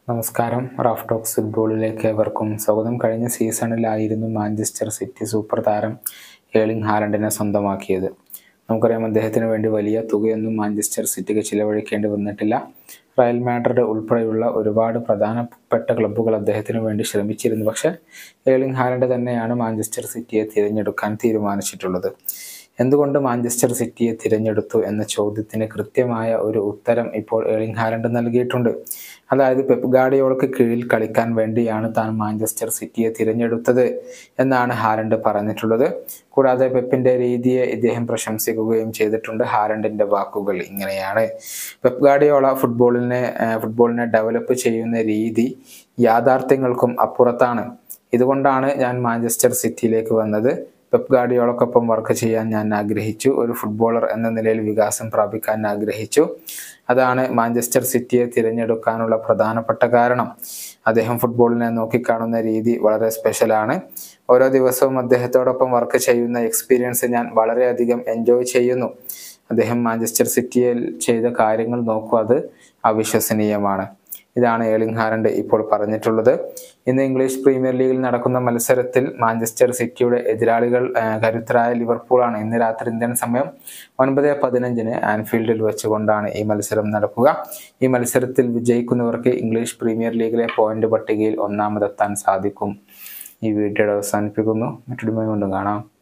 നമസ്കാരം Raf talks ഫുട്ബോളിലേക്ക് ഏവർക്കും സ്വാഗതം കഴിഞ്ഞ സീസണിലായിരുന്നു മാഞ്ചസ്റ്റർ സിറ്റി സൂപ്പർ താരം ഏളിംഗ് ഹാലൻഡിനെ സ്വന്തമാക്കിയത് നമുക്കറിയാം അദ്ദേഹത്തിന് വേണ്ടി വലിയ തുകയൊന്നും മാഞ്ചസ്റ്റർ സിറ്റിക്ക് ചിലവഴിക്കേണ്ടി വന്നിട്ടില്ല റയൽ മാഡ്രിഡ് ഉൾപ്പെടെയുള്ള ഒരുപാട് പ്രധാനപ്പെട്ട ക്ലബ്ബുകൾ അദ്ദേഹത്തിന് വേണ്ടി ശ്രമിച്ചിരുന്നു പക്ഷേ ഏളിംഗ് ഹാലൻഡ് തന്നെയാണ് മാഞ്ചസ്റ്റർ സിറ്റിയെ തിരഞ്ഞെടുക്കാൻ തീരുമാനിച്ചിട്ടുള്ളത് എന്തുകൊണ്ട് മാഞ്ചസ്റ്റർ സിറ്റിയെ തിരഞ്ഞെടുത്തു എന്ന ചോദ്യത്തിന് കൃത്യമായ ഒരു ഉത്തരം ഇപ്പോൾ ഏളിംഗ് ഹാലൻഡ് നൽകിയിട്ടുണ്ട് അതായത് പെപ്പ് ഗാഡിയോൾക്ക് കീഴിൽ കളിക്കാൻ വേണ്ടിയാണ് താൻ മാഞ്ചസ്റ്റർ സിറ്റിയെ തിരഞ്ഞെടുത്തത് എന്നാണ് ഹാലൻഡ് പറഞ്ഞിട്ടുള്ളത് കൂടാതെ പെപ്പിന്റെ രീതിയെ ഇദ്ദേഹം പ്രശംസിക്കുകയും ചെയ്തിട്ടുണ്ട് ഹാലൻഡിന്റെ വാക്കുകൾ ഇങ്ങനെയാണ് പെപ്പ് ഗാഡിയോള ഫുട്ബോളിനെ ഏഹ് ഫുട്ബോളിനെ ഡെവലപ്പ് ചെയ്യുന്ന രീതി യാഥാർത്ഥ്യങ്ങൾക്കും അപ്പുറത്താണ് ഇതുകൊണ്ടാണ് ഞാൻ മാഞ്ചസ്റ്റർ സിറ്റിയിലേക്ക് വന്നത് പെപ്പ് ഗാഡിയോളക്കൊപ്പം വർക്ക് ചെയ്യാൻ ഞാൻ ആഗ്രഹിച്ചു ഒരു ഫുട്ബോളർ എന്ന നിലയിൽ വികാസം പ്രാപിക്കാൻ ആഗ്രഹിച്ചു അതാണ് മാഞ്ചസ്റ്റർ സിറ്റിയെ തിരഞ്ഞെടുക്കാനുള്ള പ്രധാനപ്പെട്ട കാരണം അദ്ദേഹം ഫുട്ബോളിനെ നോക്കിക്കാണുന്ന രീതി വളരെ സ്പെഷ്യലാണ് ഓരോ ദിവസവും അദ്ദേഹത്തോടൊപ്പം വർക്ക് ചെയ്യുന്ന എക്സ്പീരിയൻസ് ഞാൻ വളരെയധികം എൻജോയ് ചെയ്യുന്നു അദ്ദേഹം മാഞ്ചസ്റ്റർ സിറ്റിയിൽ ചെയ്ത കാര്യങ്ങൾ നോക്കൂ അത് അവിശ്വസനീയമാണ് ഇതാണ് ഏളിംഗ് ഹാലൻഡ് ഇപ്പോൾ പറഞ്ഞിട്ടുള്ളത് ഇന്ന് ഇംഗ്ലീഷ് പ്രീമിയർ ലീഗിൽ നടക്കുന്ന മത്സരത്തിൽ മാഞ്ചസ്റ്റർ സിറ്റിയുടെ എതിരാളികൾ ആ, കരുത്തരായ ലിവർപൂളാണ് ഇന്ന് രാത്രി ഇന്ത്യൻ സമയം ഒൻപത് പതിനഞ്ചിന് ആൻഫീൽഡിൽ വെച്ചുകൊണ്ടാണ് ഈ മത്സരം നടക്കുക ഈ മത്സരത്തിൽ വിജയിക്കുന്നവർക്ക് ഇംഗ്ലീഷ് പ്രീമിയർ ലീഗിലെ പോയിന്റ് പട്ടികയിൽ ഒന്നാമതെത്താൻ സാധിക്കും ഈ വീഡിയോ അവസാനിപ്പിക്കുന്നു മറ്റൊരു കൊണ്ടും കാണാം